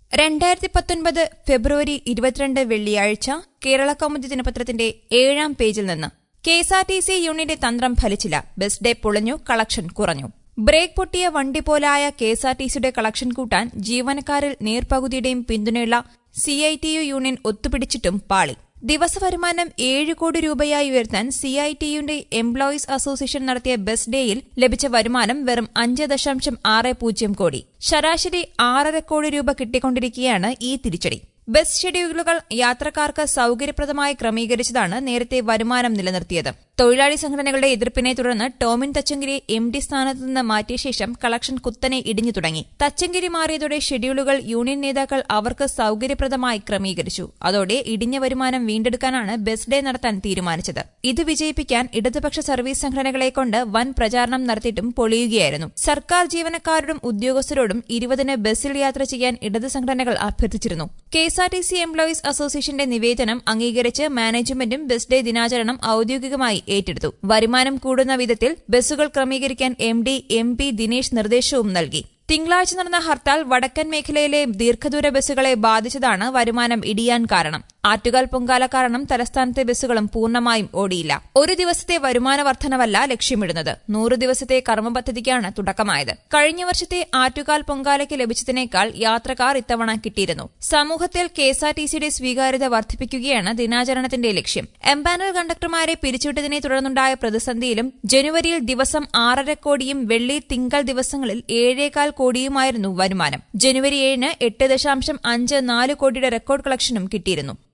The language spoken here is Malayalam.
രണ്ടായിരത്തി പത്തൊൻപത് ഫെബ്രുവരി ഇരുപത്തിരണ്ട് വെള്ളിയാഴ്ച കേരള കൗമുദി ദിനപത്രത്തിന്റെ ഏഴാം പേജിൽ നിന്ന് K S R T C യൂണിയന്റെ തന്ത്രം ഫലിച്ചില്ല ബസ് ഡേ പൊളിഞ്ഞു കളക്ഷൻ കുറഞ്ഞു ബ്രേക്ക് പൊട്ടിയ വണ്ടി പോലായ കെ എസ് ആർ ടി സിയുടെ കളക്ഷൻ കൂട്ടാൻ ജീവനക്കാരിൽ നേർപകുതിയുടെയും പിന്തുണയുള്ള C I T U union ഒത്തുപിടിച്ചിട്ടും പാളി ദിവസവരുമാനം ഏഴ് കോടി രൂപയായി ഉയർത്താൻ സി ഐ ടി യുന്റെ എംപ്ലോയീസ് അസോസിയേഷൻ നടത്തിയ ബസ് ഡേയിൽ ലഭിച്ച വരുമാനം വെറും അഞ്ച് ദശാംശം ആറ് പൂജ്യം കോടി ശരാശരി ആറര കോടി രൂപ കിട്ടിക്കൊണ്ടിരിക്കെയാണ് ഈ തിരിച്ചടി ബസ് ഷെഡ്യൂളുകൾ യാത്രക്കാർക്ക് സൌകര്യപ്രദമായി ക്രമീകരിച്ചതാണ് നേരത്തെ വരുമാനം നിലനിർത്തിയത് തൊഴിലാളി സംഘടനകളുടെ എതിർപ്പിനെ തുടർന്ന് ടോമിൻ തച്ചങ്കിരി എം ഡി സ്ഥാനത്ത് നിന്ന് മാറ്റിയ ശേഷം കളക്ഷൻ കുത്തനെ ഇടിഞ്ഞു തുടങ്ങി തച്ചങ്കിരി മാറിയതോടെ ഷെഡ്യൂളുകൾ യൂണിയൻ നേതാക്കൾ അവർക്ക് സൌകര്യപ്രദമായി ക്രമീകരിച്ചു അതോടെ ഇടിഞ്ഞ വരുമാനം വീണ്ടെടുക്കാനാണ് ബസ് ഡേ നടത്താൻ തീരുമാനിച്ചത് ഇത് വിജയിപ്പിക്കാൻ ഇടതുപക്ഷ സർവീസ് സംഘടനകളെ കൊണ്ട് വൻ പ്രചാരണം നടത്തിയിട്ടും പൊളിയുകയായിരുന്നു സർക്കാർ ജീവനക്കാരോടും ഉദ്യോഗസ്ഥരോടും ഇരുപതിന് ബസ്സിൽ യാത്ര ചെയ്യാൻ ഇടത് സംഘടനകൾ അഭ്യർത്ഥിച്ചിരുന്നു K S R T C employees അസോസിയേഷന്റെ നിവേദനം അംഗീകരിച്ച് മാനേജ്മെന്റും ബസ് ഡേ ദിനാചരണം ഔദ്യോഗികമായി ഏറ്റെടുത്തു വരുമാനം കൂടുന്ന വിധത്തിൽ ബസ്സുകൾ ക്രമീകരിക്കാൻ M D M P Dinesh നിർദ്ദേശവും നൽകി തിങ്കളാഴ്ച നടന്ന ഹർത്താൽ വടക്കൻ മേഖലയിലെ ദീർഘദൂര ബസ്സുകളെ ബാധിച്ചതാണ് വരുമാനം ഇടിയാൻ കാരണം ആറ്റുകാൽ പൊങ്കാല കാരണം തലസ്ഥാനത്തെ ബസ്സുകളും പൂർണ്ണമായും ഓടിയില്ല ഒരു ദിവസത്തെ വരുമാന വർധനവല്ല ലക്ഷ്യമിടുന്നത് നൂറ് ദിവസത്തെ കർമ്മ പദ്ധതിക്കാണ് തുടക്കമായത് കഴിഞ്ഞ വർഷത്തെ ആറ്റുകാൽ പൊങ്കാലയ്ക്ക് ലഭിച്ചതിനേക്കാൾ യാത്രക്കാർ ഇത്തവണ കിട്ടിയിരുന്നു സമൂഹത്തിൽ കെഎസ്ആർടിസിയുടെ സ്വീകാര്യത വർദ്ധിപ്പിക്കുകയാണ് ദിനാചരണത്തിന്റെ ലക്ഷ്യം എംപാനൽ കണ്ടക്ടർമാരെ പിരിച്ചുവിട്ടതിനെ തുടർന്നുണ്ടായ പ്രതിസന്ധിയിലും ജനുവരിയിൽ ദിവസം ആറര കോടിയും വെള്ളി തിങ്കൾ ദിവസങ്ങളിൽ ഏഴേകാൽ കോടിയുമായിരുന്നു വരുമാനം ജനുവരി ഏഴിന് എട്ട് ദശാംശം അഞ്ച് നാല് കോടിയുടെ റെക്കോർഡ് കളക്ഷനും കിട്ടിയിരുന്നു